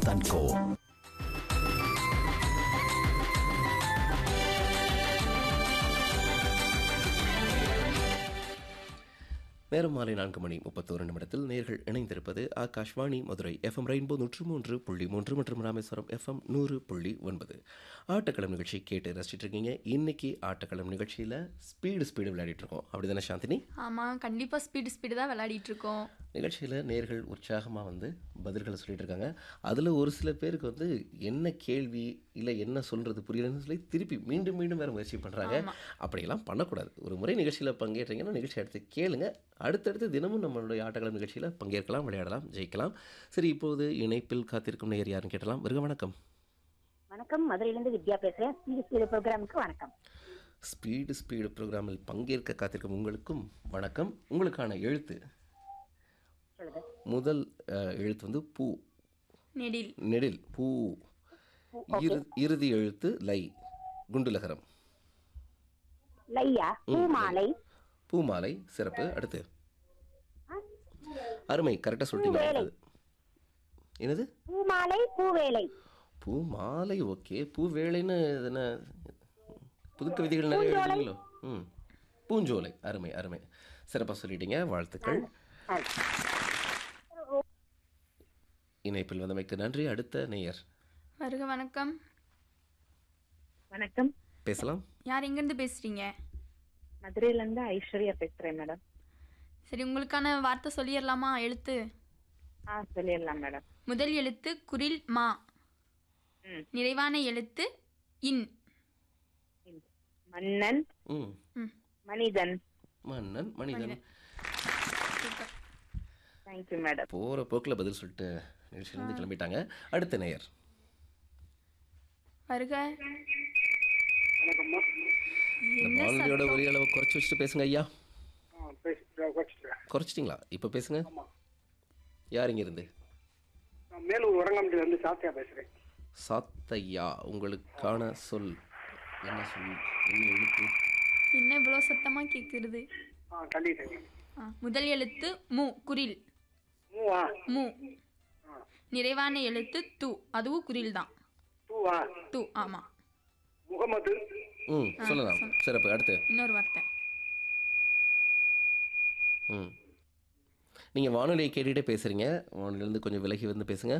Vasanth and கோ நேரம் மாலை நான்கு மணி முப்பத்தோரு நிமிடத்தில் நேர்கள் இணைந்திருப்பது ஆகாஷ்வாணி மதுரை எஃப்எம் ரெயின்போ நூற்று மூன்று புள்ளி மூன்று மற்றும் ராமேஸ்வரம் எஃப்எம் நூறு புள்ளி ஒன்பது ஆட்டக்களம் நிகழ்ச்சி கேட்டு ரசிச்சிட்டு இருக்கீங்க இன்னைக்கு ஆட்டக்களம் நிகழ்ச்சியில் ஸ்பீடு ஸ்பீடு விளையாடிட்டு இருக்கோம் அப்படிதானே சாந்தினி ஆமாம் கண்டிப்பாக ஸ்பீடு ஸ்பீடு தான் விளையாடிட்டு இருக்கோம் நிகழ்ச்சியில் நேர்கள் உற்சாகமாக வந்து பதில்களை சொல்லிட்டு இருக்காங்க அதில் ஒரு சில பேருக்கு வந்து என்ன கேள்வி இல்லை என்ன சொல்கிறது புரியலன்னு சொல்லி திருப்பி மீண்டும் மீண்டும் வேறு முயற்சி பண்ணுறாங்க அப்படியெல்லாம் பண்ணக்கூடாது ஒரு முறை நிகழ்ச்சியில் பங்கேற்றீங்கன்னா நிகழ்ச்சி அடுத்து கேளுங்க அடுத்தடுத்து தினமும் நம்மளுடைய ஆட்டக்காலம் நிகழ்ச்சியில் பங்கேற்கலாம் விளையாடலாம் ஜெயிக்கலாம் சரி இப்போது இணைப்பில் காத்திருக்கும் நேயர் யாருன்னு கேட்டலாம் வருக வணக்கம் வணக்கம் மதுரையிலிருந்து வித்யா பேசுறேன் ஸ்பீடு ஸ்பீடு ப்ரோக்ராமுக்கு வணக்கம் ஸ்பீடு ஸ்பீடு ப்ரோக்ராமில் பங்கேற்க காத்திருக்கும் உங்களுக்கும் வணக்கம் உங்களுக்கான எழுத்து சொல்லுங்க முதல் அஹ், எழுத்து வந்து பூ நெடில் நெடில் பூ இறு இறுதி எழுத்து லை குண்டுலகரம் லையா பூமாலை பூமாலை சிறப்பு அடுத்து அருமை கரெக்டாக சொல்லிட்டீங்க அடுத்தது. என்னது பூமாலை பூவேலை பூ மாலை ஓகே பூ வேலைன்னு இது என்ன புது கவிதைகள் நிறைய எழுதுங்களோ ம் பூஞ்சோலை அருமை அருமை சிறப்பாக சொல்லிட்டீங்க வாழ்த்துக்கள் ஆ. இணைப்பில் வந்தமைக்கு நன்றி அடுத்த நேயர் வருக வணக்கம் வணக்கம் பேசலாம் யார் எங்கேருந்து பேசுகிறீங்க மதுரையில இருந்து ஐஸ்வர்யா பேசுறேன் மேடம் சரி உங்களுக்கான வார்த்தை சொல்லிடலாமா எழுத்து ஆ சொல்லிடலாம் மேடம் முதல் எழுத்து குரில் மா ம். நிறைவான எழுத்து இன் மன்னன் ம் ம் மனிதன் மன்னன் மனிதன் சூப்பர் தேங்க்யூ மேடம் போகிற போக்கில் பதில் சொல்லிட்டு நிகழ்ச்சியிலேருந்து கிளம்பிட்டாங்க அடுத்த நேயர் வருக இந்த என்ன வானொலியோட சத்தம்? ஒரே அளவு குறைச்சி வச்சுட்டு பேசுங்க ஐயா ஆ, பேசி- குறைச்சிட்டேன். குறைச்சிட்டிங்களா இப்போ பேசுங்க யார் இங்க இருந்து நான் மேலூர் வரங்காமட்டில இருந்து சாத்தியா பேசுறேன் சாத்தையா உங்களுக்கான சொல் என்ன சொல் என்ன எழுத்து என்ன இவ்வளோ சத்தமாக கேட்குறது ஆ கண்டிப்பா ஆ, முதல் எழுத்து மு குரில் மூவா மு நிறைவான எழுத்து து அதுவும் குரில் தான் டூவா து ஆமாம் முகமது ம் சொல்லலாம் சிறப்பு அடுத்து இன்னொரு வார்த்தை ம் நீங்கள் வானொலியை கேட்டுகிட்டே பேசுகிறீங்க வானொலியிலேருந்து கொஞ்சம் விலகி வந்து பேசுங்க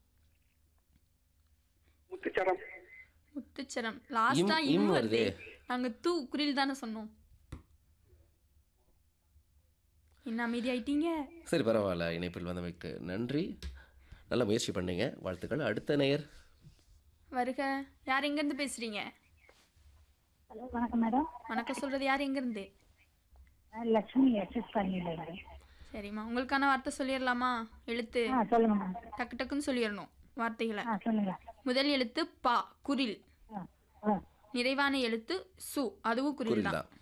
முத்துச்சரம் முத்துச்சரம் லாஸ்டா இம் இம் வருதே. வருதே நாங்க தூ குரில் தானே சொன்னோம் என்ன அமைதி ஆயிட்டீங்க சரி பரவாயில்ல இணைப்பில் வந்தமைக்கு நன்றி நல்ல முயற்சி பண்ணீங்க வாழ்த்துக்கள் அடுத்த நேயர் வருக யார் எங்கேருந்து பேசுறீங்க ஹலோ வணக்கம் மேடம் வணக்கம் சொல்றது யார் எங்கேருந்து நான் லட்சுமி எஸ்எஸ் பண்ணிடுறேன் சரிம்மா உங்களுக்கான வார்த்தை சொல்லிடலாமா எழுத்து ஆ சொல்லுங்க மேம் டக்கு டக்குன்னு சொல்லிடணும் வார்த்தைகளை ஆ சொல்லுங்க முதல் எழுத்து பா குரில் ஆ ஆ நிறைவான எழுத்து சு அதுவும் குரில் புரியுதா தான்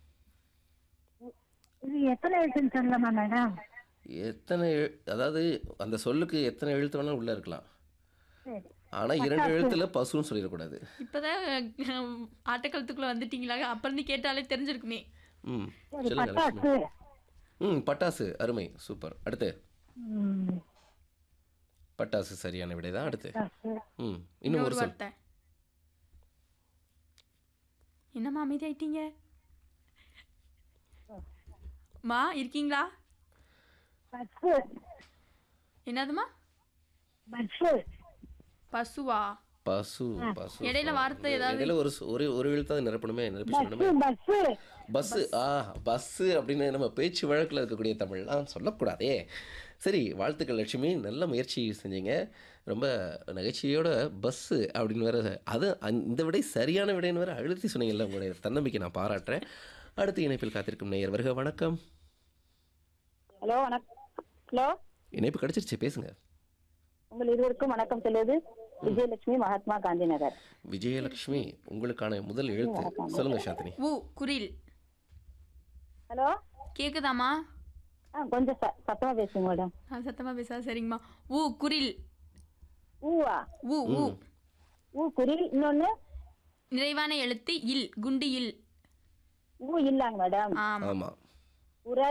இது எத்தனை எழுத்துன்னு சொல்லலாமா மேடம் எத்தனை எழு- அதாவது அந்த சொல்லுக்கு எத்தனை எழுத்து வேணாலும் உள்ளே இருக்கலாம் சரி ஆனால் இரண்டு எழுத்துல பசுன்னு சொல்லிடக்கூடாது இப்போதான் ஆட்டக்காலத்துக்குள்ள வந்துட்டீங்களா அப்ப இருந்து கேட்டாலே தெரிஞ்சிருக்குமே ம் சரி சொல்லுங்க லட்சுமி பட்டாசு ம் பட்டாசு அருமை சூப்பர் அடுத்து ம், பட்டாசு சரியான விடை தான் அடுத்து பட்டாசு ம் இன்னும் ஒரு இன்னொரு சொல் வார்த்தை என்னம்மா அமைதி ஆயிட்டீங்க மா இருக்கீங்களா பஸ்ஸு என்னதுமா பஸ்ஸு பசுவா பசு பசு இடையில வார்த்தை ஏதாவது இடையில ஒரு சொ- ஒரு ஒரு எழுத்தாவது நிரப்பணுமே நிரப்பி சொல்லணுமே பஸ்ஸு பஸ்ஸு பஸ்ஸு ஆ பஸ்ஸு அப்படின்னு நம்ம பேச்சு வழக்கில் இருக்கக்கூடிய தமிழ்லாம் சொல்லக்கூடாதே சரி வாழ்த்துக்கள் லட்சுமி நல்ல முயற்சி செஞ்சீங்க ரொம்ப நகைச்சுவையோட பஸ்ஸு அப்படின்னு வேற அது அந்த- இந்த விடை சரியான விடைன்னு வேற அழுத்தி சொன்னீங்கல்ல உங்களுடைய தன்னம்பிக்கை நான் பாராட்டுறேன் அடுத்த இணைப்பில் காத்திருக்கும் நேயர் வருக வணக்கம் ஹலோ வணக்கம் ஹலோ இணைப்பு கிடைச்சிருச்சு பேசுங்க உங்கள் இருவருக்கும் வணக்கம் சொல்லுவது விஜயலட்சுமி மகாத்மா காந்தி நகர் விஜயலட்சுமி உங்களுக்கான முதல் எழுத்து சொல்லுங்க சாந்தினி ஊ குரில் ஹலோ கேக்குதாம்மா ஆ கொஞ்சம் ச சத்தமா பேசுங்க மேடம் நான் சத்தமா பேசா சரிங்கம்மா ஊ குரில் ஊவா ஊ ஊ ஊ குரில் இன்னொன்னு நிறைவான எழுத்து இல் குண்டு இல் ஊ இல்லாங்க மேடம் ஆமா ஆமாம் உர